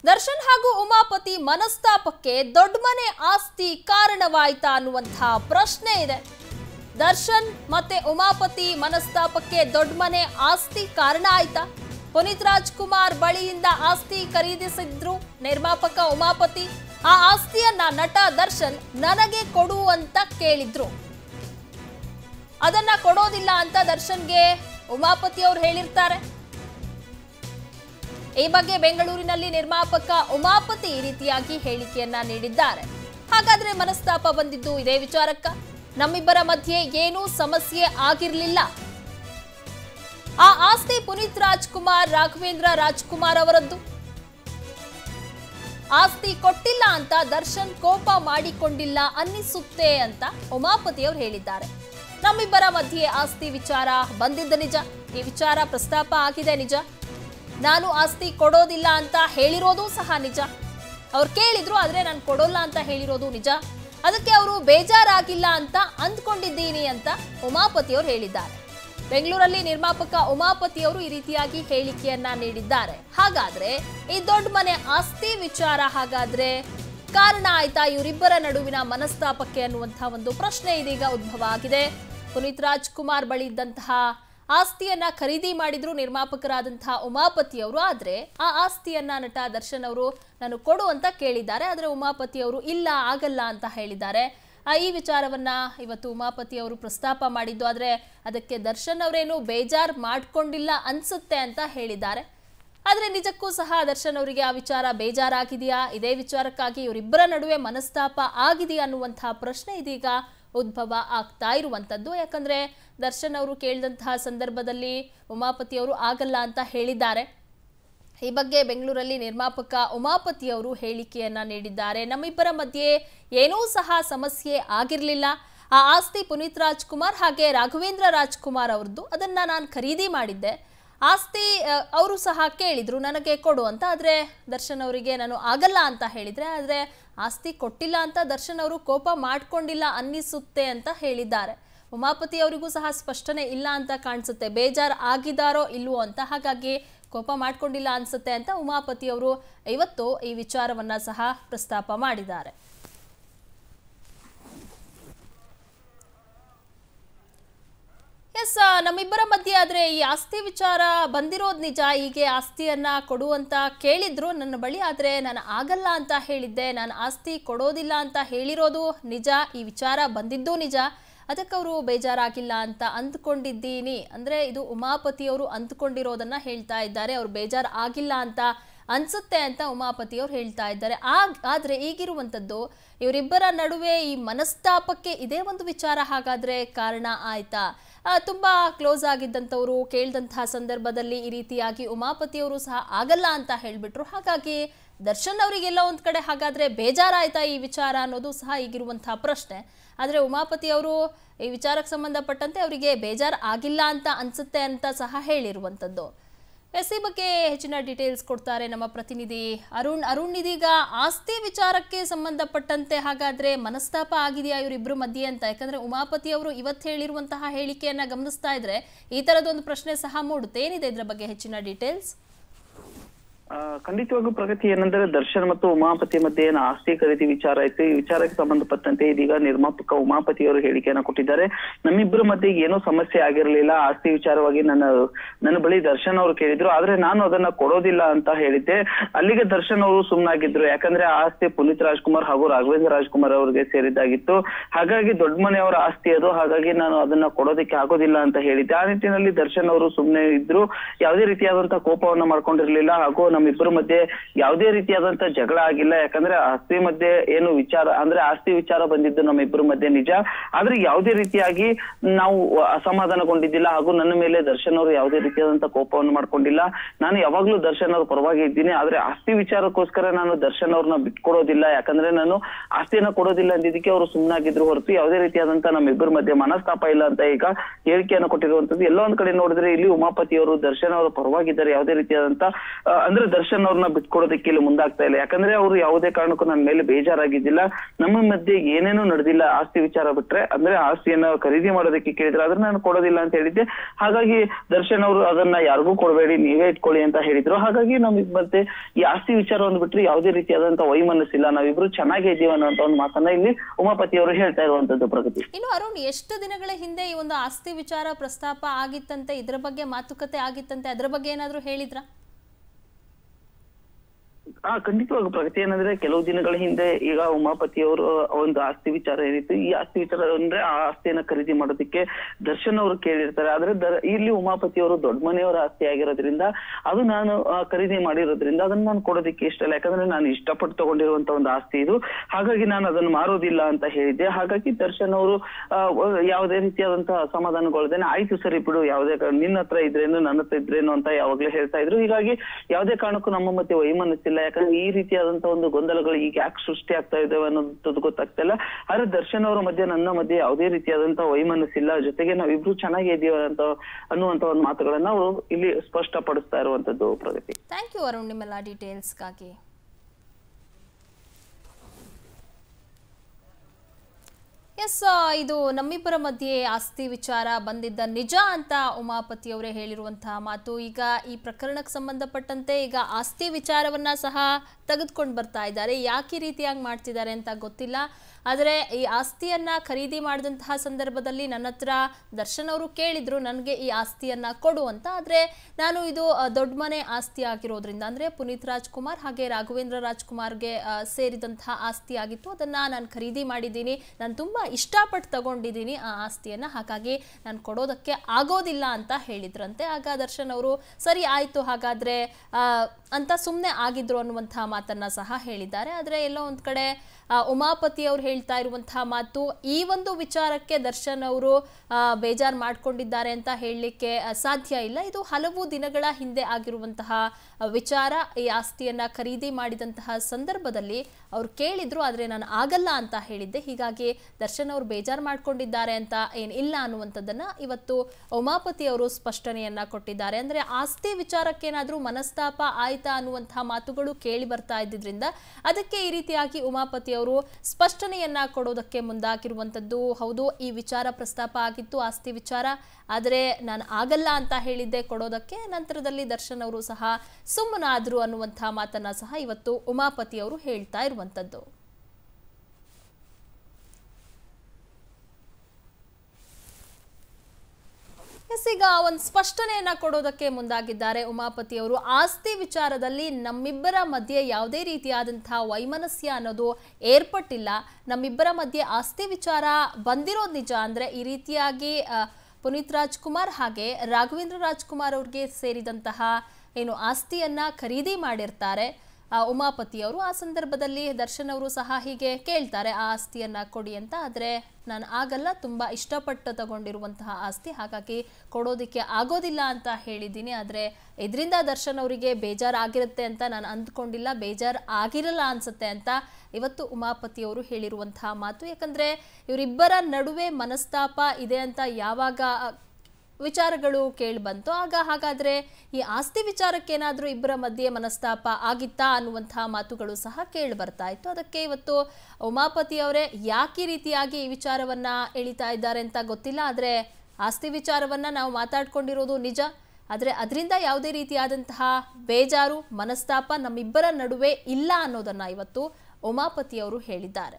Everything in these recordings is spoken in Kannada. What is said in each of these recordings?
ದರ್ಶನ್ ಹಾಗೂ ಉಮಾಪತಿ ಮನಸ್ತಾಪಕ್ಕೆ ದೊಡ್ಡ ಮನೆ ಆಸ್ತಿ ಕಾರಣವಾಯ್ತಾ ಅನ್ನುವಂತಹ ಪ್ರಶ್ನೆ ಇದೆ ದರ್ಶನ್ ಮತ್ತೆ ಉಮಾಪತಿ ಮನಸ್ತಾಪಕ್ಕೆ ದೊಡ್ಡ ಮನೆ ಆಸ್ತಿ ಕಾರಣ ಆಯ್ತಾ ಪುನೀತ್ ರಾಜ್ಕುಮಾರ್ ಬಳಿಯಿಂದ ಆಸ್ತಿ ಖರೀದಿಸಿದ್ರು ನಿರ್ಮಾಪಕ ಉಮಾಪತಿ ಆ ಆಸ್ತಿಯನ್ನ ನಟ ದರ್ಶನ್ ನನಗೆ ಕೊಡು ಅಂತ ಕೇಳಿದ್ರು ಅದನ್ನ ಕೊಡೋದಿಲ್ಲ ಅಂತ ದರ್ಶನ್ಗೆ ಉಮಾಪತಿ ಅವ್ರು ಹೇಳಿರ್ತಾರೆ ಈ ಬಗ್ಗೆ ಬೆಂಗಳೂರಿನಲ್ಲಿ ನಿರ್ಮಾಪಕ ಉಮಾಪತಿ ಈ ರೀತಿಯಾಗಿ ಹೇಳಿಕೆಯನ್ನ ನೀಡಿದ್ದಾರೆ ಹಾಗಾದ್ರೆ ಮನಸ್ತಾಪ ಬಂದಿದ್ದು ಇದೇ ವಿಚಾರಕ್ಕ ನಮ್ಮಿಬ್ಬರ ಮಧ್ಯೆ ಏನೂ ಸಮಸ್ಯೆ ಆಗಿರಲಿಲ್ಲ ಆ ಆಸ್ತಿ ಪುನೀತ್ ರಾಜ್ಕುಮಾರ್ ರಾಘವೇಂದ್ರ ರಾಜ್ಕುಮಾರ್ ಅವರದ್ದು ಆಸ್ತಿ ಕೊಟ್ಟಿಲ್ಲ ಅಂತ ದರ್ಶನ್ ಕೋಪ ಮಾಡಿಕೊಂಡಿಲ್ಲ ಅನ್ನಿಸುತ್ತೆ ಅಂತ ಉಮಾಪತಿ ಅವರು ಹೇಳಿದ್ದಾರೆ ನಮ್ಮಿಬ್ಬರ ಮಧ್ಯೆ ಆಸ್ತಿ ವಿಚಾರ ಬಂದಿದ್ದ ನಿಜ ಈ ವಿಚಾರ ಪ್ರಸ್ತಾಪ ಆಗಿದೆ ನಿಜ ನಾನು ಆಸ್ತಿ ಕೊಡೋದಿಲ್ಲ ಅಂತ ಹೇಳಿರೋದು ಸಹ ನಿಜ ಅವ್ರು ಕೇಳಿದ್ರು ಆದ್ರೆ ನಾನು ಕೊಡೋಲ್ಲ ಅಂತ ಹೇಳಿರೋದು ನಿಜ ಅದಕ್ಕೆ ಅವರು ಬೇಜಾರಾಗಿಲ್ಲ ಅಂತ ಅಂದ್ಕೊಂಡಿದ್ದೀನಿ ಅಂತ ಉಮಾಪತಿ ಅವರು ಹೇಳಿದ್ದಾರೆ ಬೆಂಗಳೂರಲ್ಲಿ ನಿರ್ಮಾಪಕ ಉಮಾಪತಿ ಅವರು ಈ ರೀತಿಯಾಗಿ ಹೇಳಿಕೆಯನ್ನ ನೀಡಿದ್ದಾರೆ ಹಾಗಾದ್ರೆ ಈ ದೊಡ್ಡ ಮನೆ ಆಸ್ತಿ ವಿಚಾರ ಹಾಗಾದ್ರೆ ಕಾರಣ ಆಯ್ತಾ ಇವರಿಬ್ಬರ ನಡುವಿನ ಮನಸ್ತಾಪಕ್ಕೆ ಅನ್ನುವಂತಹ ಒಂದು ಪ್ರಶ್ನೆ ಇದೀಗ ಉದ್ಭವ ಆಗಿದೆ ಪುನೀತ್ ರಾಜ್ಕುಮಾರ್ ಬಳಿ ಇದ್ದಂತಹ ಆಸ್ತಿಯನ್ನ ಖರೀದಿ ಮಾಡಿದ್ರು ನಿರ್ಮಾಪಕರಾದಂತಹ ಉಮಾಪತಿ ಅವರು ಆದ್ರೆ ಆ ಆಸ್ತಿಯನ್ನ ನಟ ದರ್ಶನ್ ಅವರು ನಾನು ಕೊಡು ಅಂತ ಕೇಳಿದ್ದಾರೆ ಆದ್ರೆ ಉಮಾಪತಿ ಅವರು ಇಲ್ಲ ಆಗಲ್ಲ ಅಂತ ಹೇಳಿದ್ದಾರೆ ಆ, ಈ ವಿಚಾರವನ್ನ ಇವತ್ತು ಉಮಾಪತಿ ಅವರು ಪ್ರಸ್ತಾಪ ಮಾಡಿದ್ದು ಆದ್ರೆ ಅದಕ್ಕೆ ದರ್ಶನ್ ಅವರೇನು ಬೇಜಾರ್ ಮಾಡ್ಕೊಂಡಿಲ್ಲ ಅನ್ಸುತ್ತೆ ಅಂತ ಹೇಳಿದ್ದಾರೆ ಆದ್ರೆ ನಿಜಕ್ಕೂ ಸಹ ದರ್ಶನ್ ಅವರಿಗೆ ಆ ವಿಚಾರ ಬೇಜಾರಾಗಿದೆಯಾ ಇದೇ ವಿಚಾರಕ್ಕಾಗಿ ಇವರಿಬ್ಬರ ನಡುವೆ ಮನಸ್ತಾಪ ಆಗಿದೆಯಾ ಅನ್ನುವಂತಹ ಪ್ರಶ್ನೆ ಇದೀಗ ಉದ್ಭವ ಆಗ್ತಾ ಇರುವಂತದ್ದು ಯಾಕಂದ್ರೆ ದರ್ಶನ್ ಅವರು ಕೇಳಿದಂತಹ ಸಂದರ್ಭದಲ್ಲಿ ಉಮಾಪತಿ ಅವರು ಆಗಲ್ಲ ಅಂತ ಹೇಳಿದ್ದಾರೆ ಈ ಬಗ್ಗೆ ಬೆಂಗಳೂರಲ್ಲಿ ನಿರ್ಮಾಪಕ ಉಮಾಪತಿ ಅವರು ಹೇಳಿಕೆಯನ್ನ ನೀಡಿದ್ದಾರೆ ನಮ್ಮಿಬ್ಬರ ಮಧ್ಯೆ ಏನೂ ಸಹ ಸಮಸ್ಯೆ ಆಗಿರಲಿಲ್ಲ ಆ ಆಸ್ತಿ ಪುನೀತ್ ರಾಜ್ಕುಮಾರ್ ಹಾಗೆ ರಾಘವೇಂದ್ರ ರಾಜ್ಕುಮಾರ್ ಅವ್ರದ್ದು ಅದನ್ನ ನಾನು ಖರೀದಿ ಮಾಡಿದ್ದೆ ಆಸ್ತಿ ಅವರು ಸಹ ಕೇಳಿದ್ರು ನನಗೆ ಕೊಡು ಅಂತ ಆದರೆ ದರ್ಶನ್ ಅವರಿಗೆ ನಾನು ಆಗಲ್ಲ ಅಂತ ಹೇಳಿದ್ರೆ ಆದರೆ ಆಸ್ತಿ ಕೊಟ್ಟಿಲ್ಲ ಅಂತ ದರ್ಶನ್ ಅವರು ಕೋಪ ಮಾಡ್ಕೊಂಡಿಲ್ಲ ಅನ್ನಿಸುತ್ತೆ ಅಂತ ಹೇಳಿದ್ದಾರೆ ಉಮಾಪತಿ ಅವರಿಗೂ ಸಹ ಸ್ಪಷ್ಟನೆ ಇಲ್ಲ ಅಂತ ಕಾಣಿಸುತ್ತೆ ಬೇಜಾರ್ ಆಗಿದಾರೋ ಇಲ್ವೋ ಅಂತ ಹಾಗಾಗಿ ಕೋಪ ಮಾಡ್ಕೊಂಡಿಲ್ಲ ಅನ್ಸುತ್ತೆ ಅಂತ ಉಮಾಪತಿ ಅವರು ಇವತ್ತು ಈ ವಿಚಾರವನ್ನ ಸಹ ಪ್ರಸ್ತಾಪ ಮಾಡಿದ್ದಾರೆ ಎಸ್ ನಮ್ಮಿಬ್ಬರ ಮಧ್ಯೆ ಆದ್ರೆ ಈ ಆಸ್ತಿ ವಿಚಾರ ಬಂದಿರೋದು ನಿಜ ಹೀಗೆ ಆಸ್ತಿಯನ್ನ ಕೊಡುವಂತ ಕೇಳಿದ್ರು ನನ್ನ ಬಳಿ ಆದ್ರೆ ನಾನು ಆಗಲ್ಲ ಅಂತ ಹೇಳಿದ್ದೆ ನಾನು ಆಸ್ತಿ ಕೊಡೋದಿಲ್ಲ ಅಂತ ಹೇಳಿರೋದು ನಿಜ ಈ ವಿಚಾರ ಬಂದಿದ್ದು ನಿಜ ಅದಕ್ಕೆ ಅವರು ಬೇಜಾರಾಗಿಲ್ಲ ಅಂತ ಅಂದ್ಕೊಂಡಿದ್ದೀನಿ ಅಂದ್ರೆ ಇದು ಉಮಾಪತಿ ಅವರು ಅಂದ್ಕೊಂಡಿರೋದನ್ನ ಹೇಳ್ತಾ ಇದ್ದಾರೆ ಅವ್ರು ಬೇಜಾರ್ ಆಗಿಲ್ಲ ಅಂತ ಅನ್ಸುತ್ತೆ ಅಂತ ಉಮಾಪತಿ ಅವ್ರು ಹೇಳ್ತಾ ಇದ್ದಾರೆ ಆಗ್ ಆದ್ರೆ ಈಗಿರುವಂಥದ್ದು ಇವರಿಬ್ಬರ ನಡುವೆ ಈ ಮನಸ್ತಾಪಕ್ಕೆ ಇದೇ ಒಂದು ವಿಚಾರ ಹಾಗಾದ್ರೆ ಕಾರಣ ಆಯ್ತಾ ಆ, ತುಂಬಾ ಕ್ಲೋಸ್ ಆಗಿದ್ದಂಥವ್ರು ಕೇಳಿದಂತಹ ಸಂದರ್ಭದಲ್ಲಿ ಈ ರೀತಿಯಾಗಿ ಉಮಾಪತಿಯವರು ಸಹ ಆಗಲ್ಲ ಅಂತ ಹೇಳ್ಬಿಟ್ರು ಹಾಗಾಗಿ ದರ್ಶನ್ ಅವರಿಗೆಲ್ಲ ಒಂದ್ ಕಡೆ ಹಾಗಾದ್ರೆ ಬೇಜಾರಾಯ್ತಾ ಈ ವಿಚಾರ ಅನ್ನೋದು ಸಹ ಈಗಿರುವಂತಹ ಪ್ರಶ್ನೆ ಆದ್ರೆ ಉಮಾಪತಿ ಅವರು ಈ ವಿಚಾರಕ್ಕೆ ಸಂಬಂಧಪಟ್ಟಂತೆ ಅವರಿಗೆ ಬೇಜಾರ್ ಆಗಿಲ್ಲ ಅಂತ ಅನ್ಸುತ್ತೆ ಅಂತ ಸಹ ಹೇಳಿರುವಂಥದ್ದು ಎಸ್ ಈ ಬಗ್ಗೆ ಹೆಚ್ಚಿನ ಡೀಟೇಲ್ಸ್ ಕೊಡ್ತಾರೆ ನಮ್ಮ ಪ್ರತಿನಿಧಿ ಅರುಣ್ ಅರುಣ್ ಇದೀಗ ಆಸ್ತಿ ವಿಚಾರಕ್ಕೆ ಸಂಬಂಧಪಟ್ಟಂತೆ ಹಾಗಾದ್ರೆ ಮನಸ್ತಾಪ ಆಗಿದೆಯಾ ಇವರಿಬ್ರು ಮಧ್ಯೆ ಅಂತ ಯಾಕಂದ್ರೆ ಉಮಾಪತಿ ಅವರು ಇವತ್ತು ಹೇಳಿರುವಂತಹ ಹೇಳಿಕೆಯನ್ನ ಗಮನಿಸ್ತಾ ಇದ್ರೆ ಈ ತರದೊಂದು ಪ್ರಶ್ನೆ ಸಹ ಮೂಡುತ್ತೆ ಏನಿದೆ ಇದ್ರ ಬಗ್ಗೆ ಹೆಚ್ಚಿನ ಡೀಟೇಲ್ಸ್ ಆ, ಖಂಡಿತವಾಗೂ ಪ್ರಗತಿ ಏನಂದ್ರೆ ದರ್ಶನ್ ಮತ್ತು ಉಮಾಪತಿ ಮಧ್ಯೆ ಏನು ಆಸ್ತಿ ಖರೀದಿ ವಿಚಾರ ಇತ್ತು ಈ ವಿಚಾರಕ್ಕೆ ಸಂಬಂಧಪಟ್ಟಂತೆ ಇದೀಗ ನಿರ್ಮಾಪಕ ಉಮಾಪತಿ ಅವರು ಹೇಳಿಕೆಯನ್ನ ಕೊಟ್ಟಿದ್ದಾರೆ ನಮ್ಮಿಬ್ಬರ ಮಧ್ಯೆ ಏನೂ ಸಮಸ್ಯೆ ಆಗಿರಲಿಲ್ಲ ಆಸ್ತಿ ವಿಚಾರವಾಗಿ ನನ್ನ ನನ್ನ ಬಳಿ ದರ್ಶನ್ ಅವರು ಕೇಳಿದ್ರು ಆದ್ರೆ ನಾನು ಅದನ್ನ ಕೊಡೋದಿಲ್ಲ ಅಂತ ಹೇಳಿದ್ದೆ ಅಲ್ಲಿಗೆ ದರ್ಶನ್ ಅವರು ಸುಮ್ನಾಗಿದ್ರು ಯಾಕಂದ್ರೆ ಆ ಆಸ್ತಿ ಪುನೀತ್ ರಾಜ್ಕುಮಾರ್ ಹಾಗೂ ರಾಘವೇಂದ್ರ ರಾಜ್ಕುಮಾರ್ ಅವರಿಗೆ ಸೇರಿದ್ದಾಗಿತ್ತು ಹಾಗಾಗಿ ದೊಡ್ಡ ಮನೆಯವರ ಆಸ್ತಿ ಅದು ಹಾಗಾಗಿ ನಾನು ಅದನ್ನ ಕೊಡೋದಕ್ಕೆ ಆಗೋದಿಲ್ಲ ಅಂತ ಹೇಳಿದ್ದೆ ಆ ನಿಟ್ಟಿನಲ್ಲಿ ದರ್ಶನ್ ಅವರು ಸುಮ್ನೆ ಇದ್ರು ಯಾವುದೇ ರೀತಿಯಾದಂತಹ ಕೋಪವನ್ನ ಮಾಡ್ಕೊಂಡಿರ್ಲಿಲ್ಲ ಹಾಗೂ ನಮ್ಮಿಬ್ಬರ ಮಧ್ಯೆ ಯಾವುದೇ ರೀತಿಯಾದಂತ ಜಗಳ ಆಗಿಲ್ಲ ಯಾಕಂದ್ರೆ ಆಸ್ತಿ ಮಧ್ಯೆ ಏನು ವಿಚಾರ ಅಂದ್ರೆ ಆಸ್ತಿ ವಿಚಾರ ಬಂದಿದ್ದು ನಮ್ಮಿಬ್ಬರ ಮಧ್ಯೆ ನಿಜ ಆದ್ರೆ ಯಾವುದೇ ರೀತಿಯಾಗಿ ನಾವು ಅಸಮಾಧಾನಗೊಂಡಿದ್ದಿಲ್ಲ ಹಾಗೂ ನನ್ನ ಮೇಲೆ ದರ್ಶನ್ ಅವರು ಯಾವುದೇ ರೀತಿಯಾದಂತ ಕೋಪವನ್ನು ಮಾಡ್ಕೊಂಡಿಲ್ಲ ನಾನು ಯಾವಾಗ್ಲೂ ದರ್ಶನ್ ಅವ್ರ ಪರವಾಗಿ ಇದ್ದೀನಿ ಆದ್ರೆ ಆಸ್ತಿ ವಿಚಾರಕ್ಕೋಸ್ಕರ ನಾನು ದರ್ಶನ್ ಅವ್ರನ್ನ ಬಿಟ್ಕೊಡೋದಿಲ್ಲ ಯಾಕಂದ್ರೆ ನಾನು ಆಸ್ತಿಯನ್ನ ಕೊಡೋದಿಲ್ಲ ಅಂದಿದ್ದಕ್ಕೆ ಅವರು ಸುಮ್ಮನಾಗಿದ್ರು ಹೊರತು ಯಾವುದೇ ರೀತಿಯಾದಂತ ನಮ್ಮಿಬ್ಬರ ಮಧ್ಯೆ ಮನಸ್ತಾಪ ಇಲ್ಲ ಅಂತ ಈಗ ಹೇಳಿಕೆಯನ್ನು ಕೊಟ್ಟಿರುವಂತದ್ದು ಎಲ್ಲೋ ಒಂದ್ ಕಡೆ ನೋಡಿದ್ರೆ ಇಲ್ಲಿ ಉಮಾಪತಿ ಅವರು ದರ್ಶನ್ ಅವರ ಪರವಾಗಿದ್ದಾರೆ ಯಾವುದೇ ರೀತಿಯಾದಂತ ಆ, ಅಂದ್ರೆ ಆದ್ರೆ ದರ್ಶನ್ ಅವ್ರನ್ನ ಬಿಟ್ಕೊಡೋದಕ್ಕೆ ಇಲ್ಲಿ ಮುಂದಾಗ್ತಾ ಇಲ್ಲ ಯಾಕಂದ್ರೆ ಅವರು ಯಾವುದೇ ಕಾರಣಕ್ಕೂ ನನ್ನ ಮೇಲೆ ಬೇಜಾರಾಗಿದ್ದಿಲ್ಲ ನಮ್ಮ ಮಧ್ಯೆ ಏನೇನೂ ನಡೆದಿಲ್ಲ ಆಸ್ತಿ ವಿಚಾರ ಬಿಟ್ರೆ ಅಂದ್ರೆ ಆಸ್ತಿಯನ್ನ ಖರೀದಿ ಮಾಡೋದಕ್ಕೆ ಕೇಳಿದ್ರೆ ಅದನ್ನ ನಾನು ಕೊಡೋದಿಲ್ಲ ಅಂತ ಹೇಳಿದ್ದೆ ಹಾಗಾಗಿ ದರ್ಶನ್ ಅವರು ಅದನ್ನ ಯಾರಿಗೂ ಕೊಡಬೇಡಿ ನೀವೇ ಇಟ್ಕೊಳ್ಳಿ ಅಂತ ಹೇಳಿದ್ರು ಹಾಗಾಗಿ ನಮಗ್ ಮತ್ತೆ ಈ ಆಸ್ತಿ ವಿಚಾರವನ್ನು ಬಿಟ್ರೆ ಯಾವುದೇ ರೀತಿಯಾದಂತ ವೈಮನಸ್ಸಿಲ್ಲ ನಾವಿಬ್ರು ಚೆನ್ನಾಗೇ ಇದ್ದೀವಿ ಅನ್ನೋಂತ ಒಂದು ಮಾತನ್ನ ಇಲ್ಲಿ ಉಮಾಪತಿ ಅವರು ಹೇಳ್ತಾ ಇರುವಂತದ್ದು ಪ್ರಗತಿ ಇನ್ನು ಅರುಣ್ ಎಷ್ಟು ದಿನಗಳ ಹಿಂದೆ ಈ ಒಂದು ಆಸ್ತಿ ವಿಚಾರ ಪ್ರಸ್ತಾಪ ಆಗಿತ್ತಂತೆ ಇದ್ರ ಬಗ್ಗೆ ಮಾತುಕತೆ ಆಗಿತ್ತಂತೆ ಅದ್ರ ಬಗ್ಗೆ ಏನಾದರೂ ಹೇಳಿದ್ರಾ ಹಾ ಖಂಡಿತವಾಗಿ ಪ್ರಗತಿ ಏನಂದ್ರೆ ಕೆಲವು ದಿನಗಳ ಹಿಂದೆ ಈಗ ಉಮಾಪತಿ ಅವರು ಒಂದು ಆಸ್ತಿ ವಿಚಾರ ಏನಿತ್ತು ಈ ಆಸ್ತಿ ವಿಚಾರ ಅಂದ್ರೆ ಆ ಆಸ್ತಿಯನ್ನ ಖರೀದಿ ಮಾಡೋದಕ್ಕೆ ದರ್ಶನ್ ಅವರು ಕೇಳಿರ್ತಾರೆ ಆದ್ರೆ ದರ್- ಇಲ್ಲಿ ಉಮಾಪತಿ ಅವರು ದೊಡ್ಡ ಮನೆಯವರ ಆಸ್ತಿ ಆಗಿರೋದ್ರಿಂದ ಅದು ನಾನು ಆ, ಖರೀದಿ ಮಾಡಿರೋದ್ರಿಂದ ಅದನ್ನ ನಾನು ಕೊಡೋದಕ್ಕೆ ಇಷ್ಟ ಇಲ್ಲ ಯಾಕಂದ್ರೆ ನಾನು ಇಷ್ಟಪಟ್ಟು ತಗೊಂಡಿರುವಂತ ಒಂದು ಆಸ್ತಿ ಇದು ಹಾಗಾಗಿ ನಾನು ಅದನ್ನು ಮಾರೋದಿಲ್ಲ ಅಂತ ಹೇಳಿದ್ದೆ ಹಾಗಾಗಿ ದರ್ಶನ್ ಅವರು ಆ, ವ- ಯಾವುದೇ ರೀತಿಯಾದಂತಹ ಅಸಮಾಧಾನಗೊಳ್ಳದೇನೆ ಆಯ್ತು ಸರಿ ಬಿಡು ಯಾವುದೇ ಕಾರಣ ನಿನ್ನ ಹತ್ರ ಇದ್ರೇನು ನನ್ನ ಹತ್ರ ಇದ್ರೇನು ಅಂತ ಯಾವಾಗ್ಲೂ ಹೇಳ್ತಾ ಇದ್ರು ಹೀಗಾಗಿ ಯಾವುದೇ ಕಾರಣಕ್ಕೂ ನಮ್ಮ ಮಧ್ಯೆ ವೈಮನಸ್ಸಿಲ್ಲ ಯಾಕಂದ್ರೆ ಈ ರೀತಿಯಾದಂತಹ ಒಂದು ಗೊಂದಲಗಳು ಈಗ ಯಾಕೆ ಸೃಷ್ಟಿ ಆಗ್ತಾ ಇದಾವೆ ಅನ್ನೋದು ಗೊತ್ತಾಗ್ತಾ ಇಲ್ಲ ಆದ್ರೆ ದರ್ಶನ್ ಅವರ ಮಧ್ಯೆ ನನ್ನ ಮಧ್ಯೆ ಯಾವುದೇ ರೀತಿಯಾದಂತಹ ವೈಮನಸ್ಸಿಲ್ಲ ಜೊತೆಗೆ ನಾವಿಬ್ರು ಚೆನ್ನಾಗಿ ಇದೀವಿ ಅಂತ ಅನ್ನುವಂತ ಒಂದು ಮಾತುಗಳನ್ನ ಅವರು ಇಲ್ಲಿ ಸ್ಪಷ್ಟಪಡಿಸ್ತಾ ಇರುವಂತದ್ದು ಪ್ರಗತಿ ಥ್ಯಾಂಕ್ ಯು ಅರುಣ್ ನಿಮ್ಮೆಲ್ಲ ಡೀಟೇಲ್ಸ್ಗಾಗಿ ಎಸ್ ಇದು ನಮ್ಮಿಬ್ಬರ ಮಧ್ಯೆ ಆಸ್ತಿ ವಿಚಾರ ಬಂದಿದ್ದ ನಿಜ ಅಂತ ಉಮಾಪತಿ ಅವರೇ ಹೇಳಿರುವಂತಹ ಮಾತು ಈಗ ಈ ಪ್ರಕರಣಕ್ಕೆ ಸಂಬಂಧಪಟ್ಟಂತೆ ಈಗ ಆಸ್ತಿ ವಿಚಾರವನ್ನ ಸಹ ತೆಗೆದುಕೊಂಡು ಬರ್ತಾ ಇದ್ದಾರೆ ಯಾಕೆ ಈ ರೀತಿಯಾಗಿ ಮಾಡ್ತಿದ್ದಾರೆ ಅಂತ ಗೊತ್ತಿಲ್ಲ ಆದರೆ ಈ ಆಸ್ತಿಯನ್ನ ಖರೀದಿ ಮಾಡಿದಂತಹ ಸಂದರ್ಭದಲ್ಲಿ ನನ್ನ ಹತ್ರ ದರ್ಶನ್ ಅವರು ಕೇಳಿದ್ರು ನನಗೆ ಈ ಆಸ್ತಿಯನ್ನ ಕೊಡು ಅಂತ ಆದರೆ ನಾನು ಇದು ಆ, ದೊಡ್ಡ ಮನೆ ಆಸ್ತಿ ಆಗಿರೋದ್ರಿಂದ ಅಂದರೆ ಪುನೀತ್ ರಾಜ್ಕುಮಾರ್ ಹಾಗೆ ರಾಘವೇಂದ್ರ ರಾಜ್ಕುಮಾರ್ಗೆ ಆ, ಸೇರಿದಂತಹ ಆಸ್ತಿ ಆಗಿತ್ತು ಅದನ್ನು ನಾನು ಖರೀದಿ ಮಾಡಿದ್ದೀನಿ ನಾನು ತುಂಬ ಇಷ್ಟಪಟ್ಟು ತಗೊಂಡಿದ್ದೀನಿ ಆ ಆಸ್ತಿಯನ್ನು ಹಾಗಾಗಿ ನಾನು ಕೊಡೋದಕ್ಕೆ ಆಗೋದಿಲ್ಲ ಅಂತ ಹೇಳಿದ್ರಂತೆ ಆಗ ದರ್ಶನ್ ಅವರು ಸರಿ ಆಯಿತು ಹಾಗಾದರೆ ಅಂತ ಸುಮ್ಮನೆ ಆಗಿದ್ರು ಅನ್ನುವಂತಹ ಮಾತನ್ನ ಸಹ ಹೇಳಿದ್ದಾರೆ ಆದರೆ ಎಲ್ಲೋ ಒಂದು ಕಡೆ ಆ, ಉಮಾಪತಿ ಅವರು ಹೇಳ್ತಾ ಇರುವಂತಹ ಮಾತು ಈ ಒಂದು ವಿಚಾರಕ್ಕೆ ದರ್ಶನ್ ಅವರು ಬೇಜಾರು ಮಾಡ್ಕೊಂಡಿದ್ದಾರೆ ಅಂತ ಹೇಳಲಿಕ್ಕೆ ಆ, ಸಾಧ್ಯ ಇಲ್ಲ ಇದು ಹಲವು ದಿನಗಳ ಹಿಂದೆ ಆಗಿರುವಂತಹ ಆ, ವಿಚಾರ ಈ ಆಸ್ತಿಯನ್ನ ಖರೀದಿ ಮಾಡಿದಂತಹ ಸಂದರ್ಭದಲ್ಲಿ ಅವ್ರು ಕೇಳಿದ್ರು ಆದರೆ ನಾನು ಆಗಲ್ಲ ಅಂತ ಹೇಳಿದ್ದೆ ಹೀಗಾಗಿ ದರ್ಶನ್ ಅವರು ಬೇಜಾರು ಮಾಡ್ಕೊಂಡಿದ್ದಾರೆ ಅಂತ ಏನಿಲ್ಲ ಅನ್ನುವಂಥದ್ದನ್ನ ಇವತ್ತು ಉಮಾಪತಿ ಅವರು ಸ್ಪಷ್ಟನೆಯನ್ನ ಕೊಟ್ಟಿದ್ದಾರೆ ಅಂದ್ರೆ ಆಸ್ತಿ ವಿಚಾರಕ್ಕೇನಾದ್ರೂ ಮನಸ್ತಾಪ ಆಯ್ತಾ ಅನ್ನುವಂತಹ ಮಾತುಗಳು ಕೇಳಿ ಬರ್ತಾ ಇದ್ದಿದ್ರಿಂದ ಅದಕ್ಕೆ ಈ ರೀತಿಯಾಗಿ ಉಮಾಪತಿ ಅವರು ಸ್ಪಷ್ಟನೆಯನ್ನ ಕೊಡೋದಕ್ಕೆ ಮುಂದಾಗಿರುವಂಥದ್ದು ಹೌದು ಈ ವಿಚಾರ ಪ್ರಸ್ತಾಪ ಆಗಿತ್ತು ಆಸ್ತಿ ವಿಚಾರ ಆದರೆ ನಾನು ಆಗಲ್ಲ ಅಂತ ಹೇಳಿದ್ದೆ ಕೊಡೋದಕ್ಕೆ ನಂತರದಲ್ಲಿ ದರ್ಶನ್ ಅವರು ಸಹ ಸುಮ್ಮನಾದ್ರು ಅನ್ನುವಂತಹ ಮಾತನ್ನ ಸಹ ಇವತ್ತು ಉಮಾಪತಿ ಅವರು ಹೇಳ್ತಾ ಇರುವಂಥದ್ದು ಎಸ್ ಈಗ ಒಂದು ಸ್ಪಷ್ಟನೆಯನ್ನ ಕೊಡೋದಕ್ಕೆ ಮುಂದಾಗಿದ್ದಾರೆ ಉಮಾಪತಿ ಅವರು ಆಸ್ತಿ ವಿಚಾರದಲ್ಲಿ ನಮ್ಮಿಬ್ಬರ ಮಧ್ಯೆ ಯಾವುದೇ ರೀತಿಯಾದಂತಹ ವೈಮನಸ್ಯ ಅನ್ನೋದು ಏರ್ಪಟ್ಟಿಲ್ಲ ನಮ್ಮಿಬ್ಬರ ಮಧ್ಯೆ ಆಸ್ತಿ ವಿಚಾರ ಬಂದಿರೋದು ನಿಜ ಅಂದ್ರೆ ಈ ರೀತಿಯಾಗಿ ಆ, ಪುನೀತ್ ರಾಜ್ಕುಮಾರ್ ಹಾಗೆ ರಾಘವೇಂದ್ರ ರಾಜ್ಕುಮಾರ್ ಅವ್ರಿಗೆ ಸೇರಿದಂತಹ ಏನು ಆಸ್ತಿಯನ್ನ ಖರೀದಿ ಮಾಡಿರ್ತಾರೆ ಆ, ಉಮಾಪತಿ ಅವರು ಆ ಸಂದರ್ಭದಲ್ಲಿ ದರ್ಶನ್ ಅವರು ಸಹ ಹೀಗೆ ಕೇಳ್ತಾರೆ ಆ ಆಸ್ತಿಯನ್ನ ಕೊಡಿ ಅಂತ ಆದರೆ ನಾನು ಆಗಲ್ಲ ತುಂಬ ಇಷ್ಟಪಟ್ಟು ತಗೊಂಡಿರುವಂತಹ ಆಸ್ತಿ ಹಾಗಾಗಿ ಕೊಡೋದಕ್ಕೆ ಆಗೋದಿಲ್ಲ ಅಂತ ಹೇಳಿದ್ದೀನಿ ಆದರೆ ಇದರಿಂದ ದರ್ಶನ್ ಅವರಿಗೆ ಬೇಜಾರಾಗಿರುತ್ತೆ ಅಂತ ನಾನು ಅಂದ್ಕೊಂಡಿಲ್ಲ ಬೇಜಾರು ಆಗಿರಲ್ಲ ಅನ್ಸುತ್ತೆ ಅಂತ ಇವತ್ತು ಉಮಾಪತಿ ಅವರು ಹೇಳಿರುವಂತಹ ಮಾತು ಯಾಕಂದರೆ ಇವರಿಬ್ಬರ ನಡುವೆ ಮನಸ್ತಾಪ ಇದೆ ಅಂತ ಯಾವಾಗ ವಿಚಾರಗಳು ಕೇಳಿ ಬಂತು ಆಗ ಹಾಗಾದ್ರೆ ಈ ಆಸ್ತಿ ವಿಚಾರಕ್ಕೇನಾದರೂ ಇಬ್ಬರ ಮಧ್ಯೆ ಮನಸ್ತಾಪ ಆಗಿತ್ತಾ ಅನ್ನುವಂತಹ ಮಾತುಗಳು ಸಹ ಕೇಳಿ ಬರ್ತಾ ಇತ್ತು ಅದಕ್ಕೆ ಇವತ್ತು ಉಮಾಪತಿ ಅವರೇ ಯಾಕೆ ಈ ರೀತಿಯಾಗಿ ಈ ವಿಚಾರವನ್ನ ಎಳಿತಾ ಇದ್ದಾರೆ ಅಂತ ಗೊತ್ತಿಲ್ಲ ಆದರೆ ಆಸ್ತಿ ವಿಚಾರವನ್ನ ನಾವು ಮಾತಾಡ್ಕೊಂಡಿರೋದು ನಿಜ ಆದರೆ ಅದರಿಂದ ಯಾವುದೇ ರೀತಿಯಾದಂತಹ ಬೇಜಾರು ಮನಸ್ತಾಪ ನಮ್ಮಿಬ್ಬರ ನಡುವೆ ಇಲ್ಲ ಅನ್ನೋದನ್ನ ಇವತ್ತು ಉಮಾಪತಿ ಅವರು ಹೇಳಿದ್ದಾರೆ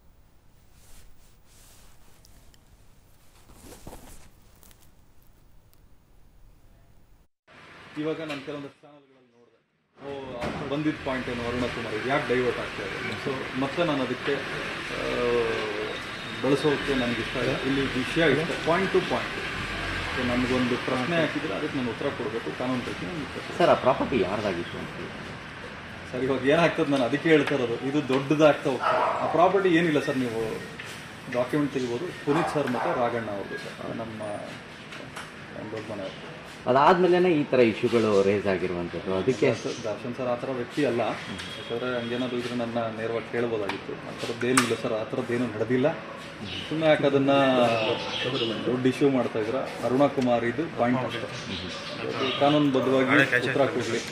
ಇವಾಗ ನಾನು ಕೆಲವೊಂದಷ್ಟು ಚಾನಲ್ಗಳಲ್ಲಿ ನೋಡಿದೆ ಓ ಆ ಬಂದಿದ್ದ ಪಾಯಿಂಟ್ ಏನು ಅರುಣ ಕುಮಾರ್ ಇದು ಯಾಕೆ ಡೈವರ್ಟ್ ಆಗ್ತಾ ಇದೆ ಸೊ ಮತ್ತೆ ನಾನು ಅದಕ್ಕೆ ಆ, ಬಳಸೋಕೆ ನನಗೆ ಇಷ್ಟ ಇಲ್ಲ ಇಲ್ಲಿ ವಿಷಯ ಇಷ್ಟ ಪಾಯಿಂಟ್ ಟು ಪಾಯಿಂಟ್ ಸೊ ನನಗೊಂದು ಪ್ರಶ್ನೆ ಹಾಕಿದ್ರೆ ಅದಕ್ಕೆ ನಾನು ಉತ್ತರ ಕೊಡಬೇಕು ಕಾನೂನು ಪ್ರಶ್ನೆ ನಾನು ಉತ್ತರ ಕೊಡ್ಬೇಕು. ಸರ್ ಆ ಪ್ರಾಪರ್ಟಿ ಯಾರ್ದಾಗಿತ್ತು ಅಂತ ಹೇಳಿ ಸರ್ ಇವಾಗ ಏನಾಗ್ತದೆ ನಾನು ಅದಕ್ಕೆ ಹೇಳ್ತಾ ಇರೋದು ಇದು ದೊಡ್ಡದಾಗ್ತಾ ಹೋಗ್ತದೆ ಆ ಪ್ರಾಪರ್ಟಿ ಏನಿಲ್ಲ ಸರ್ ನೀವು ಡಾಕ್ಯುಮೆಂಟ್ ತೆಗಿಬೋದು ಪುನೀತ್ ಸರ್ ಮತ್ತು ರಾಘಣ್ಣ ಅವ್ರದ್ದು ಸರ್ ನಮ್ಮ ನಮ್ಮ ದೊಡ್ಡ ಮನೆಯವರು ಅದಾದ್ಮೇಲೆ ಈ ಥರ ಇಶ್ಯೂಗಳು ರೇಸ್ ಆಗಿರುವಂಥದ್ದು ಅದಕ್ಕೆ ದರ್ಶನ್- ದರ್ಶನ್ ಸರ್ ಆ ಥರ ವ್ಯಕ್ತಿ ಅಲ್ಲ ಯಾಕಂದರೆ ಹಂಗೇನಾದ್ರು ಇದ್ರೆ ನನ್ನ ನೇರವಾಗಿ ಕೇಳ್ಬೋದಾಗಿತ್ತು ಆ ಥರದ್ದೇನು ಇಲ್ಲ ಸರ್ ಆ ಥರದ್ದೇನು ನಡೆದಿಲ್ಲ ಸುಮ್ಮನೆ ಯಾಕೆ ಅದನ್ನು ದೊಡ್ಡ ಇಶ್ಯೂ ಮಾಡ್ತಾ ಇದ್ರ ಅರುಣ ಕುಮಾರ್ ಇದು ಪಾಯಿಂಟ್ ಅಷ್ಟೇ ಅದು ಕಾನೂನುಬದ್ಧವಾಗಿ ಉತ್ತರ ಕೊಡಲಿ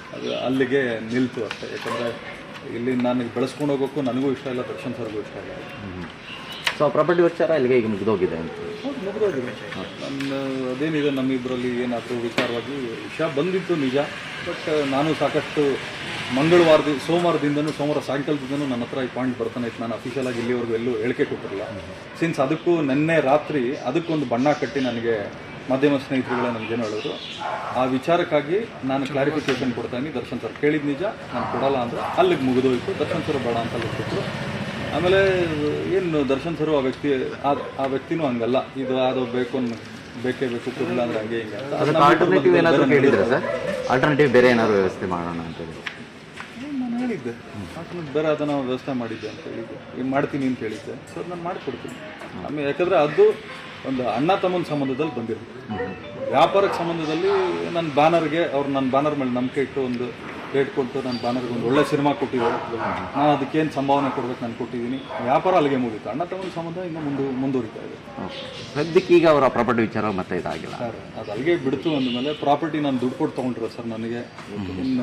ಅದು ಅಲ್ಲಿಗೆ ನಿಲ್ತು ಅಷ್ಟೇ ಯಾಕಂದರೆ ಇಲ್ಲಿ ನನಗೆ ಬೆಳೆಸ್ಕೊಂಡು ಹೋಗೋಕ್ಕೂ ನನಗೂ ಇಷ್ಟ ಇಲ್ಲ ದರ್ಶನ್ ಸರ್ಗೂ ಇಷ್ಟ ಇಲ್ಲ ಸೊ ಪ್ರಾಪರ್ಟಿ ವಿಚಾರ ಇಲ್ಲಿಗೆ ಈಗ ಮುಗಿದೋಗಿದೆ ಅಂತ ಹೌದು ಮುಗಿದೋಗಿದೆ ನನ್ನ ಅದೇನಿದೆ ನಮ್ಮಿಬ್ಬರಲ್ಲಿ ಏನಾದರೂ ವಿಚಾರವಾಗಿ ವಿಷಯ ಬಂದಿತ್ತು ನಿಜ ಬಟ್ ನಾನು ಸಾಕಷ್ಟು ಮಂಗಳವಾರದ ಸೋಮವಾರದಿಂದನೂ ಸೋಮವಾರ ಸಾಯಂಕಾಲದಿಂದನೂ ನನ್ನ ಹತ್ರ ಈ ಪಾಯಿಂಟ್ ಬರ್ತಾನೆ ಇತ್ತು ನಾನು ಅಫಿಷಿಯಲ್ ಆಗಿ ಇಲ್ಲಿವರೆಗೂ ಎಲ್ಲೂ ಹೇಳಿಕೆ ಕೊಟ್ಟಿರಲಿಲ್ಲ ಸಿನ್ಸ್ ಅದಕ್ಕೂ ನಿನ್ನೆ ರಾತ್ರಿ ಅದಕ್ಕೊಂದು ಬಣ್ಣ ಕಟ್ಟಿ ನನಗೆ ಮಾಧ್ಯಮ ಸ್ನೇಹಿತರುಗಳೇ ನನಗೇನು ಹೇಳಿದ್ರು ಆ ವಿಚಾರಕ್ಕಾಗಿ ನಾನು ಕ್ಲಾರಿಫಿಕೇಶನ್ ಕೊಡ್ತಾನೆ ದರ್ಶನ್ ಸರ್ ಕೇಳಿದ ನಿಜ ನಾನು ಕೊಡಲ್ಲ ಅಂದರೆ ಅಲ್ಲಿಗೆ ಮುಗಿದೋಯ್ತು ದರ್ಶನ್ ಸರ್ ಬೇಡ ಅಂತ ಅಲ್ಲಿಗೆ ಕೊಟ್ಟರು ಆಮೇಲೆ ಏನು ದರ್ಶನ್ ಸರು ಆ ವ್ಯಕ್ತಿ ಆ- ಆ ವ್ಯಕ್ತಿನೂ ಹಂಗಲ್ಲ ಇದು ಅದು ಬೇಕು ಅನ್- ಬೇಕೇ ಬೇಕು ಕೊಡಲಿಲ್ಲ ಅಂದ್ರೆ ಹಂಗೆ ಹಿಂಗೆ ಅಂತ ಅದು ಅದಕ್ಕೆ ನಮ್ಮ ಆಲ್ಟರ್ನೇಟಿವ್ ಬೇರೆ ಏನಾದರೂ ನಡೆದಿದೆ. ಕೇಳಿದ್ರೆ ಸರ್ ಆಲ್ಟರ್ನೇಟಿವ್ ಬೇರೆ ಏನಾದ್ರು ವ್ಯವಸ್ಥೆ ಮಾಡೋಣ ಅಂತ ಹೇಳಿ ಹ್ಮ್, ನಾನು ಹೇಳಿದ್ದೆ ಆಲ್ಟರ್ನೇಟ್ ಬೇರೆ ಅದನ್ನ ವ್ಯವಸ್ಥೆ ಮಾಡಿದ್ದೆ ಅಂತ ಹೇಳಿದ್ದೆ ಈಗ ಮಾಡ್ತೀನಿ ಅಂತ ಹೇಳಿದ್ದೆ ಸರ್ ನಾನು ಮಾಡಿಕೊಡ್ತೀನಿ ಆಮೇಲೆ ಯಾಕಂದ್ರೆ ಅದು ಒಂದು ಅಣ್ಣ ತಮ್ಮನ ಸಂಬಂಧದಲ್ಲಿ ಬಂದಿರೋದು ವ್ಯಾಪಾರಕ್ಕೆ ಸಂಬಂಧದಲ್ಲಿ ನನ್ನ ಬ್ಯಾನರ್ಗೆ ಅವ್ರು ನನ್ನ ಬ್ಯಾನರ್ ಮೇಲೆ ನಂಬಿಕೆ ಇಟ್ಟು ಒಂದು ರೇಟ್ ಕೊಟ್ಟು ನನ್ನ ಬ್ಯಾನರ್ಗೆ ಒಂದು ಒಳ್ಳೆ ಸಿನಿಮಾ ಕೊಟ್ಟಿದ್ದಾರೆ ನಾನು ಅದಕ್ಕೇನು ಸಂಭಾವನೆ ಕೊಡ್ಬೇಕು ನಾನು ಕೊಟ್ಟಿದ್ದೀನಿ ವ್ಯಾಪಾರ ಅಲ್ಲಿಗೆ ಮುಗೀತು ಅಣ್ಣ ತಮ್ಮನ ಸಂಬಂಧ ಇನ್ನೂ ಮುಂದೆ ಮುಂದುವರಿತಾ ಇದೆ ಓಕೆ ಸದ್ಯಕ್ಕೆ ಈಗ ಅವರ ಪ್ರಾಪರ್ಟಿ ವಿಚಾರ ಮತ್ತೆ ಇದಾಗಿಲ್ಲ ಸರ್ ಅದು ಅಲ್ಲಿಗೆ ಬಿಡ್ತು ಅಂದಮೇಲೆ ಪ್ರಾಪರ್ಟಿ ನಾನು ದುಡ್ಡು ಕೊಟ್ಟು ತೊಗೊಂಡ್ರೆ ಸರ್ ನನಗೆ ಇನ್ನು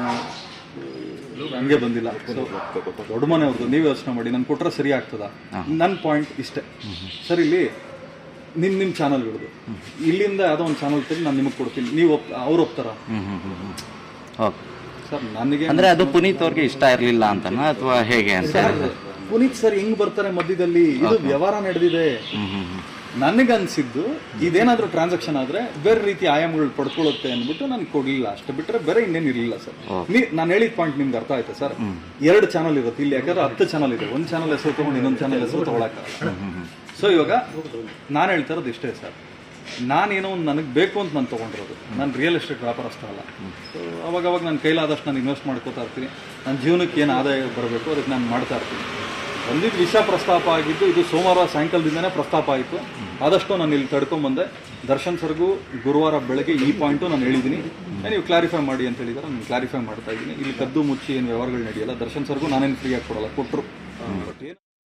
ಹಂಗೆ ಬಂದಿಲ್ಲ So, ದೊಡ್ಡ ಮನೆ ಅವ್ರದ್ದು ನೀವು ಯೋಚನೆ ಮಾಡಿ ನಾನು ಕೊಟ್ರೆ ಸರಿ ಆಗ್ತದ ನನ್ನ ಪಾಯಿಂಟ್ ಇಷ್ಟೇ ಸರ್ ಇಲ್ಲಿ ನಿಮ್ ನಿಮ್ಮ ಚಾನಲ್ಗಳದು ಇಲ್ಲಿಂದ ಯಾವುದೋ ಒಂದು ಚಾನಲ್ ತೆಗೆದು ನಾನು ನಿಮಗೆ ಕೊಡ್ತೀನಿ ನೀವು ಒಪ್ ಅವ್ರು ಒಪ್ತಾರ ಹ್ಞೂ ಹ್ಞೂ ಹ್ಞೂ ಹ್ಞೂ ಓಕೆ ಸರ್ ನನಗೆ ಅಂದರೆ ಅದು ಪುನೀತ್ ಅವ್ರಿಗೆ ಇಷ್ಟ ಇರಲಿಲ್ಲ ಅಂತನಾ ಅಥವಾ ಹೇಗೆ ಅಂತ ಸರ್, ಪುನೀತ್ ಸರ್ ಹೆಂಗ್ ಬರ್ತಾರೆ ಮಧ್ಯದಲ್ಲಿ ಇದು ವ್ಯವಹಾರ ನಡೆದಿದೆ ಹ್ಞೂ ಹ್ಞೂ ಹ್ಞೂ ನನಗನ್ಸಿದ್ದು ಇದೇನಾದ್ರೂ ಟ್ರಾನ್ಸಾಕ್ಷನ್ ಆದ್ರೆ ಬೇರೆ ರೀತಿ ಆಯಾಮಗಳು ಪಡ್ಕೊಳ್ಳುತ್ತೆ ಅಂದ್ಬಿಟ್ಟು ನನ್ಗೆ ಕೊಡ್ಲಿಲ್ಲ ಅಷ್ಟು ಬಿಟ್ರೆ ಬೇರೆ ಇನ್ನೇನು ಇರಲಿಲ್ಲ ಸರ್ ನೀ ನಾನು ಹೇಳಿದ ಪಾಯಿಂಟ್ ನಿಮ್ಗೆ ಅರ್ಥ ಆಯ್ತಾ ಸರ್ ಎರಡು ಚಾನಲ್ ಇರುತ್ತೆ ಇಲ್ಲಿ ಯಾಕಂದ್ರೆ ಹತ್ತು ಚಾನಲ್ ಇದೆ ಒಂದು ಚಾನಲ್ ಹೆಸರು ತಗೊಂಡು ಇನ್ನೊಂದು ಚಾನಲ್ ಹೆಸರು ತಗೊಳಕ್ಕಾಗಲ್ಲ ಸೊ ಇವಾಗ ನಾನು ಹೇಳ್ತಾ ಇರೋದು ಇಷ್ಟೇ ಸರ್ ನಾನೇನೋ ಒಂದು ನನಗೆ ಬೇಕು ಅಂತ ನಾನು ತೊಗೊಂಡಿರೋದು ನಾನು ರಿಯಲ್ ಎಸ್ಟೇಟ್ ವ್ಯಾಪಾರಸ್ಥ ಅಲ್ಲ ಸೊ ಅವಾಗ ಅವಾಗ ನನ್ನ ಕೈಲಾದಷ್ಟು ನಾನು ಇನ್ವೆಸ್ಟ್ ಮಾಡ್ಕೋತಾ ಇರ್ತೀನಿ ನನ್ನ ಜೀವನಕ್ಕೆ ಏನು ಆದಾಯ ಬರಬೇಕು ಅದಕ್ಕೆ ನಾನು ಮಾಡ್ತಾ ಇರ್ತೀನಿ ಒಂದಿದ್ದು ವಿಷಯ ಪ್ರಸ್ತಾಪ ಆಗಿದ್ದು ಇದು ಸೋಮವಾರ ಸಾಯಂಕಾಲದಿಂದನೇ ಪ್ರಸ್ತಾಪ ಆಯಿತು ಆದಷ್ಟು ನಾನು ಇಲ್ಲಿ ತಡ್ಕೊಂಬಂದೆ ದರ್ಶನ್ ಸರ್ಗೂ ಗುರುವಾರ ಬೆಳಗ್ಗೆ ಈ ಪಾಯಿಂಟು ನಾನು ಹೇಳಿದ್ದೀನಿ ನೀವು ಕ್ಲಾರಿಫೈ ಮಾಡಿ ಅಂತ ಹೇಳಿದ್ದಾರೆ ನಾನು ಕ್ಲಾರಿಫೈ ಮಾಡ್ತಾ ಇದ್ದೀನಿ ಇಲ್ಲಿ ಕದ್ದು ಮುಚ್ಚಿ ಏನು ವ್ಯವಹಾರಗಳು ನಡೆಯಲ್ಲ ದರ್ಶನ್ ಸರ್ಗೂ ನಾನೇನು ಫ್ರೀಯಾಗಿ ಕೊಡಲ್ಲ ಕೊಟ್ಟರು